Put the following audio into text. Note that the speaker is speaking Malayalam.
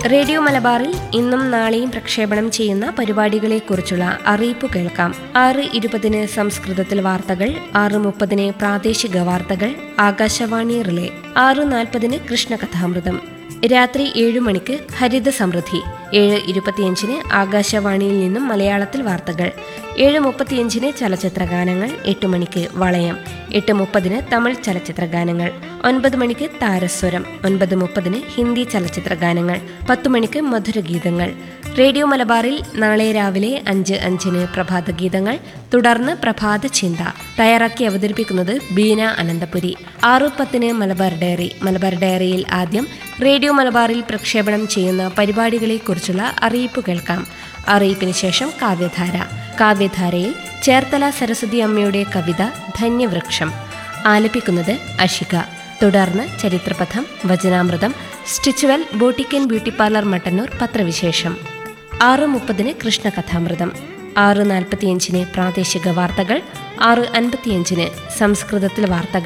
റേഡിയോ മലബാറിൽ ഇന്നും നാളെയും പ്രക്ഷേപണം ചെയ്യുന്ന പരിപാടികളെക്കുറിച്ചുള്ള അറിയിപ്പ് കേൾക്കാം ആറ് ഇരുപതിന് സംസ്കൃതത്തിൽ വാർത്തകൾ ആറ് മുപ്പതിന് പ്രാദേശിക വാർത്തകൾ ആകാശവാണി റിലേ ആറ് നാൽപ്പതിന് കൃഷ്ണകഥാമൃതം രാത്രി ഏഴു മണിക്ക് ഹരിത സമൃദ്ധി ഏഴ് ഇരുപത്തിയഞ്ചിന് ആകാശവാണിയിൽ നിന്നും മലയാളത്തിൽ വാർത്തകൾ ഏഴ് മുപ്പത്തിയഞ്ചിന് ചലച്ചിത്ര ഗാനങ്ങൾ എട്ട് മണിക്ക് വളയം എട്ട് മുപ്പതിന് തമിഴ് ചലച്ചിത്ര ഗാനങ്ങൾ ഒൻപത് മണിക്ക് താരസ്വരം ഒൻപത് മുപ്പതിന് ഹിന്ദി ചലച്ചിത്ര ഗാനങ്ങൾ പത്തു മണിക്ക് മധുരഗീതങ്ങൾ റേഡിയോ മലബാറിൽ നാളെ രാവിലെ അഞ്ച് അഞ്ചിന് പ്രഭാത ഗീതങ്ങൾ തുടർന്ന് പ്രഭാത ചിന്ത തയ്യാറാക്കി അവതരിപ്പിക്കുന്നത് ബീന അനന്തപുരി ആറു പത്തിന് മലബാർ ഡയറി മലബാർ ഡയറിയിൽ ആദ്യം റേഡിയോ മലബാറിൽ പ്രക്ഷേപണം ചെയ്യുന്ന പരിപാടികളെക്കുറിച്ചുള്ള അറിയിപ്പ് കേൾക്കാം അറിയിപ്പിന് ശേഷം കാവ്യധാര കാവ്യധാരയിൽ ചേർത്തല സരസ്വതി അമ്മയുടെ കവിത ധന്യവൃക്ഷം ആലപിക്കുന്നത് അഷിക തുടർന്ന് ചരിത്രപഥം വചനാമൃതം stitchwell boutique beauty parlour Mattannur പത്രവിശേഷം ആറ് മുപ്പതിന് കൃഷ്ണകഥാമൃതം ആറ് നാൽപ്പത്തിയഞ്ചിന് പ്രാദേശിക വാർത്തകൾ ആറ് അൻപത്തിയഞ്ചിന് സംസ്കൃതത്തിൽ വാർത്തകൾ